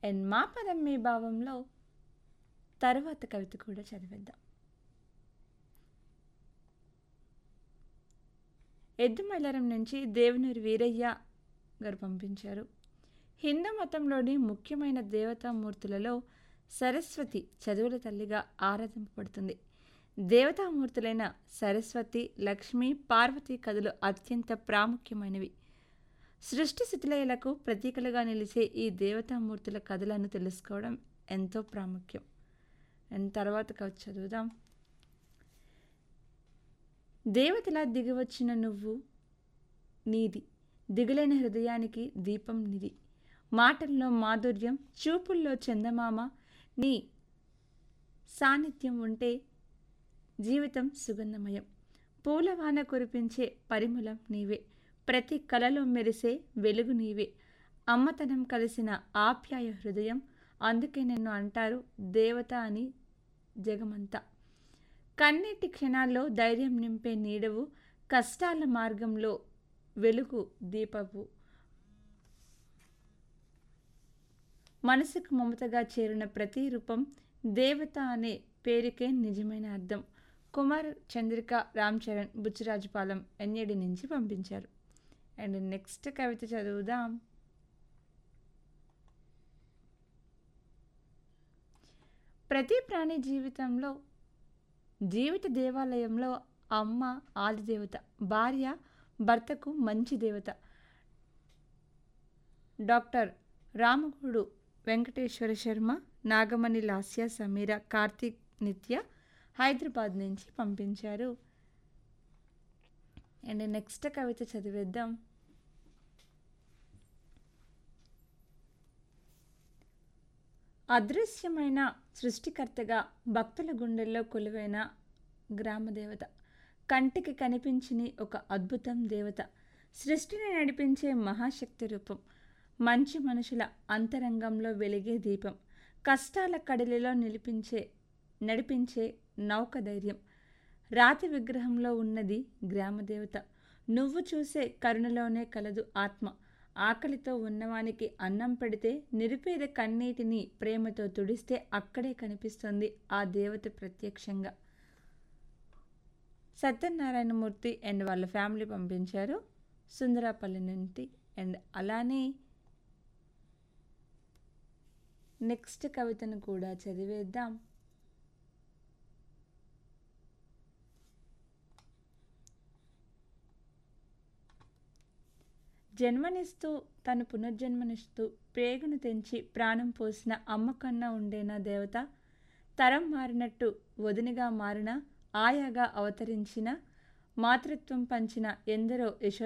and మా పదం మీ భావంలో తరువాత కవిత కూడా చదివేద్దాం ఎద్దుమైలారం నుంచి దేవనూరి వీరయ్య గారు పంపించారు హిందూ మతంలోని ముఖ్యమైన దేవతామూర్తులలో సరస్వతి చదువుల తల్లిగా ఆరాధింపబడుతుంది దేవతామూర్తులైన సరస్వతి లక్ష్మి పార్వతి కథలు అత్యంత ప్రాముఖ్యమైనవి సృష్టి స్థితిలయలకు ప్రతీకలుగా నిలిచే ఈ దేవతామూర్తుల కథలను తెలుసుకోవడం ఎంతో ప్రాముఖ్యం అండ్ తర్వాత కవి చదువుదాం దేవతలా దిగివచ్చిన నువ్వు నీది దిగులైన హృదయానికి దీపం నిది మాటల్లో మాధుర్యం చూపుల్లో చందమామ నీ సాన్నిధ్యం ఉంటే జీవితం సుగంధమయం పూలవాన కురిపించే పరిమళం నీవే ప్రతి కలలో మెరిసే వెలుగు నీవే అమ్మతనం కలిసిన ఆప్యాయ హృదయం అందుకే నిన్ను అంటారు దేవత అని జగమంతా కన్నీటి క్షణాల్లో ధైర్యం నింపే నీడవు కష్టాల మార్గంలో వెలుగు దీపపు మనసుకు మమతగా చేరిన ప్రతి రూపం దేవత అనే పేరుకే నిజమైన అర్థం కుమార్ చంద్రిక రామ్ చరణ్ బుచ్చిరాజుపాలెం ఎన్ఏడి నుంచి పంపించారు అండ్ నెక్స్ట్ కవిత చదువుదాం ప్రతి ప్రాణి జీవితంలో జీవిత దేవాలయంలో అమ్మ ఆదిదేవత భార్య భర్తకు మంచి దేవత డాక్టర్ రామగుడు వెంకటేశ్వర శర్మ నాగమణి లాస్య సమీర కార్తీక్ నిత్య హైదరాబాద్ నుంచి పంపించారు అండ్ నెక్స్ట్ కవిత చదివేద్దాం అదృశ్యమైన సృష్టికర్తగా భక్తుల గుండెల్లో కొలువైన గ్రామదేవత కంటికి కనిపించని ఒక అద్భుతం దేవత సృష్టిని నడిపించే మహాశక్తి రూపం మంచి మనుషుల అంతరంగంలో వెలిగే దీపం కష్టాల కడలిలో నిలిపించే నడిపించే నౌక ధైర్యం రాతి విగ్రహంలో ఉన్నది గ్రామదేవత నువ్వు చూసే కరుణలోనే కలదు ఆత్మ ఆకలితో ఉన్నవానికి అన్నం పెడితే నిరుపేద కన్నీటిని ప్రేమతో తుడిస్తే అక్కడే కనిపిస్తుంది ఆ దేవత ప్రత్యక్షంగా సత్యనారాయణమూర్తి అండ్ వాళ్ళ ఫ్యామిలీ పంపించారు సుందరాపల్లి నుండి అండ్ అలానే నెక్స్ట్ కవితను కూడా చదివేద్దాం జన్మనిస్తూ తను పునర్జన్మనిస్తూ ప్రేగును తెంచి ప్రాణం పోసిన అమ్మ కన్నా ఉండేనా దేవత తరం మారినట్టు వదినగా మారిన ఆయాగా అవతరించిన మాతృత్వం పంచిన ఎందరో యశో